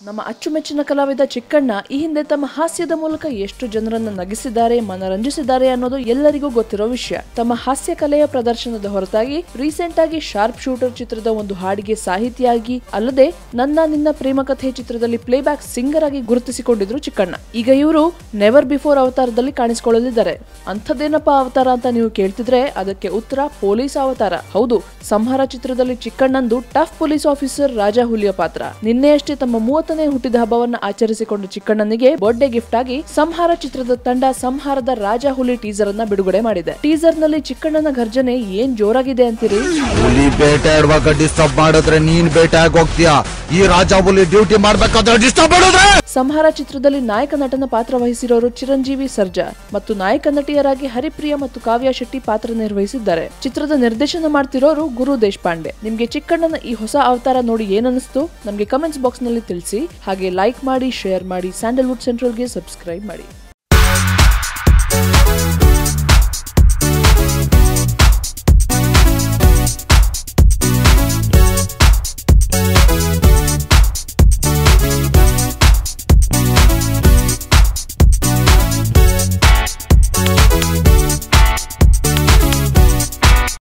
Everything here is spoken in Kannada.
ನಮ್ಮ ಅಚ್ಚುಮೆಚ್ಚಿನ ಕಲಾವಿದ ಚಿಕ್ಕಣ್ಣ ಈ ಹಿಂದೆ ತಮ್ಮ ಹಾಸ್ಯದ ಮೂಲಕ ಎಷ್ಟು ಜನರನ್ನ ನಗಿಸಿದ್ದಾರೆ ಮನರಂಜಿಸಿದ್ದಾರೆ ಅನ್ನೋದು ಎಲ್ಲರಿಗೂ ಗೊತ್ತಿರೋ ವಿಷಯ ತಮ್ಮ ಹಾಸ್ಯ ಕಲೆಯ ಪ್ರದರ್ಶನದ ಹೊರತಾಗಿ ರೀಸೆಂಟ್ ಆಗಿ ಶಾರ್ಪ್ ಶೂಟರ್ ಚಿತ್ರದ ಒಂದು ಹಾಡಿಗೆ ಸಾಹಿತಿಯಾಗಿ ಅಲ್ಲದೆ ನನ್ನ ನಿನ್ನ ಪ್ರೇಮ ಕಥೆ ಚಿತ್ರದಲ್ಲಿ ಪ್ಲೇಬ್ಯಾಕ್ ಸಿಂಗರ್ ಆಗಿ ಗುರುತಿಸಿಕೊಂಡಿದ್ರು ಚಿಕ್ಕಣ್ಣ ಈಗ ಇವರು ನೆವರ್ ಬಿಫೋರ್ ಅವತಾರದಲ್ಲಿ ಕಾಣಿಸಿಕೊಳ್ಳಲಿದ್ದಾರೆ ಅಂಥದ್ದೇನಪ್ಪ ಅವತಾರ ಅಂತ ನೀವು ಕೇಳ್ತಿದ್ರೆ ಅದಕ್ಕೆ ಉತ್ತರ ಪೊಲೀಸ್ ಅವತಾರ ಹೌದು ಸಂಹಾರ ಚಿತ್ರದಲ್ಲಿ ಚಿಕ್ಕಣ್ಣಂದು ಟಫ್ ಪೊಲೀಸ್ ಆಫೀಸರ್ ರಾಜಾ ಹುಲಿಯ ಪಾತ್ರ ನಿನ್ನೆಯಷ್ಟೇ ತಮ್ಮ ಮೂವತ್ತನೇ ಹುಟ್ಟಿದ ಹಬ್ಬವನ್ನ ಆಚರಿಸಿಕೊಂಡ ಚಿಕ್ಕಣ್ಣನಿಗೆ ಬರ್ಡೇ ಗಿಫ್ಟ್ ಆಗಿ ಸಂಹಾರ ಚಿತ್ರದ ತಂಡ ಸಂಹಾರದ ರಾಜಾ ಹುಲಿ ಟೀಸರ್ ಅನ್ನ ಬಿಡುಗಡೆ ಮಾಡಿದೆ ಟೀಸರ್ ನಲ್ಲಿ ಚಿಕ್ಕಣ್ಣನ ಗರ್ಜನೆ ಏನ್ ಜೋರಾಗಿದೆ ಅಂತೀರಿ ಹುಲಿ ಬೇಟೆ ಆಡುವಾಗ ಡಿಸ್ಟರ್ಬ್ ಮಾಡಿದ್ರೆ ನೀನ್ ಬೇಟೆ ಆಗಿ ಹೋಗ್ತೀಯಾ ಈ ರಾಜ ಹುಲಿ ಡ್ಯೂಟಿ ಮಾಡ್ಬೇಕಾದ್ರೆ ಡಿಸ್ಟರ್ಬ್ ಮಾಡಿದ್ರೆ ಸಂಹಾರ ಚಿತ್ರದಲ್ಲಿ ನಾಯಕ ನಟನ ಪಾತ್ರ ವಹಿಸಿರೋರು ಚಿರಂಜೀವಿ ಸರ್ಜಾ ಮತ್ತು ನಾಯಕ ನಟಿಯರಾಗಿ ಹರಿಪ್ರಿಯ ಮತ್ತು ಕಾವ್ಯ ಶೆಟ್ಟಿ ಪಾತ್ರ ನಿರ್ವಹಿಸಿದ್ದಾರೆ ಚಿತ್ರದ ನಿರ್ದೇಶನ ಮಾಡ್ತಿರೋರು ಗುರು ದೇಶಪಾಂಡೆ ನಿಮ್ಗೆ ಚಿಕ್ಕಣ್ಣನ ಈ ಹೊಸ ಅವತಾರ ನೋಡಿ ಏನನ್ನಿಸ್ತು ನಮ್ಗೆ ಕಮೆಂಟ್ಸ್ ಬಾಕ್ಸ್ ನಲ್ಲಿ ತಿಳಿಸಿ ಹಾಗೆ ಲೈಕ್ ಮಾಡಿ ಶೇರ್ ಮಾಡಿ ಸ್ಯಾಂಡಲ್ವುಡ್ ಸೆಂಟ್ರಲ್ಗೆ ಸಬ್ಸ್ಕ್ರೈಬ್ ಮಾಡಿ